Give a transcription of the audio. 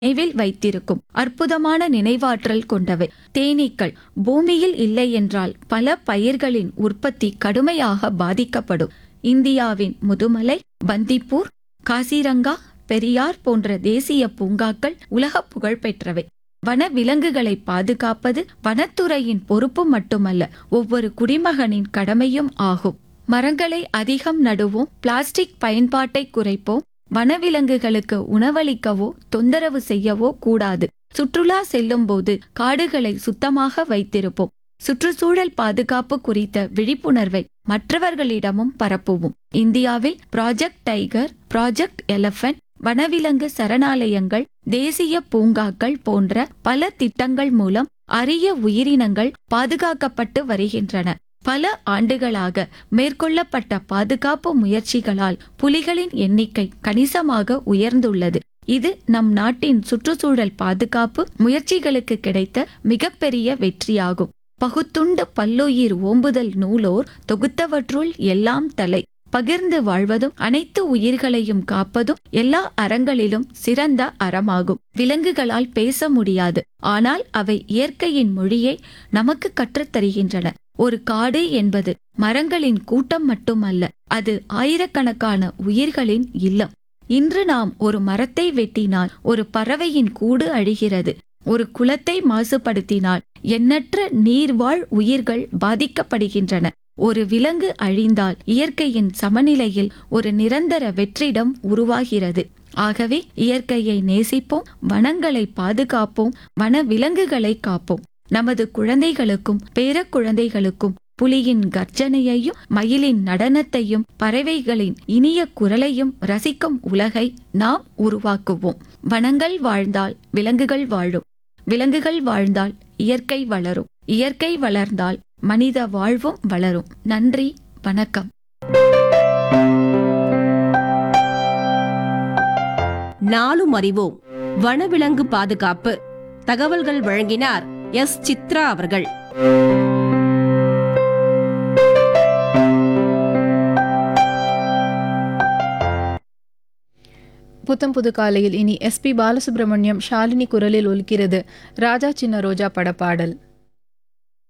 நினைவில் வைத்திருக்கும் அற்புதமான நினைவாற்றல் கொண்டவை தேனீக்கள் பூமியில் இல்லை என்றால் பல பயிர்களின் உற்பத்தி கடுமையாக பாதிக்கப்படும் இந்தியாவின் முதுமலை பந்திப்பூர் காசிரங்கா பெரியார் போன்ற தேசிய பூங்காக்கள் உலக புகழ் பெற்றவை வன விலங்குகளை பாதுகாப்பது வனத்துறையின் பொறுப்பு மட்டுமல்ல ஒவ்வொரு குடிமகனின் கடமையும் ஆகும் மரங்களை அதிகம் நடுவோம் பிளாஸ்டிக் பயன்பாட்டை குறைப்போம் வனவிலங்குகளுக்கு உணவளிக்கவோ தொந்தரவு செய்யவோ கூடாது சுற்றுலா செல்லும் போது காடுகளை சுத்தமாக வைத்திருப்போம் சுற்றுச்சூழல் பாதுகாப்பு குறித்த விழிப்புணர்வை மற்றவர்களிடமும் பரப்புவோம் இந்தியாவில் ப்ராஜெக்ட் டைகர் ப்ராஜெக்ட் எலஃபண்ட் வனவிலங்கு சரணாலயங்கள் தேசிய பூங்காக்கள் போன்ற பல திட்டங்கள் மூலம் அரிய உயிரினங்கள் பாதுகாக்கப்பட்டு வருகின்றன பல ஆண்டுகளாக மேற்கொள்ளப்பட்ட பாதுகாப்பு முயற்சிகளால் புலிகளின் எண்ணிக்கை கணிசமாக உயர்ந்துள்ளது இது நம் நாட்டின் சுற்றுச்சூழல் பாதுகாப்பு முயற்சிகளுக்கு கிடைத்த மிகப்பெரிய வெற்றியாகும் பகுத்துண்டு பல்லுயிர் ஓம்புதல் நூலோர் தொகுத்தவற்றுள் எல்லாம் தலை பகிர்ந்து வாழ்வதும் அனைத்து உயிர்களையும் காப்பதும் எல்லா அறங்களிலும் சிறந்த அறமாகும் விலங்குகளால் பேச முடியாது ஆனால் அவை இயற்கையின் மொழியை நமக்கு கற்றுத் தருகின்றன ஒரு காடு என்பது மரங்களின் கூட்டம் மட்டுமல்ல அது ஆயிரக்கணக்கான உயிர்களின் இல்லம் இன்று நாம் ஒரு மரத்தை வெட்டினால் ஒரு பறவையின் கூடு அழிகிறது ஒரு குளத்தை மாசுபடுத்தினால் எண்ணற்ற நீர்வாழ் உயிர்கள் பாதிக்கப்படுகின்றன ஒரு விலங்கு அழிந்தால் இயற்கையின் சமநிலையில் ஒரு நிரந்தர வெற்றிடம் உருவாகிறது ஆகவே இயற்கையை நேசிப்போம் வனங்களை பாதுகாப்போம் வன விலங்குகளை காப்போம் நமது குழந்தைகளுக்கும் பேரக்குழந்தைகளுக்கும் புலியின் கர்ஜனையையும் மயிலின் நடனத்தையும் பறவைகளின் இனிய குரலையும் ரசிக்கும் உலகை நாம் உருவாக்குவோம் வனங்கள் வாழ்ந்தால் விலங்குகள் வாழும் விலங்குகள் வாழ்ந்தால் இயற்கை வளரும் இயற்கை வளர்ந்தால் மனித வாழ்வும் வளரும் நன்றி வணக்கம் நாளும் அறிவோம் வனவிலங்கு பாதுகாப்பு தகவல்கள் வழங்கினார் எஸ் சித்ரா அவர்கள் புத்தம் புது காலையில் இனி எஸ்பி பாலசுப்ரமணியம் ஷாலினி குரலில் ஒலிக்கிறது ராஜா சின்ன ரோஜா பட பாடல்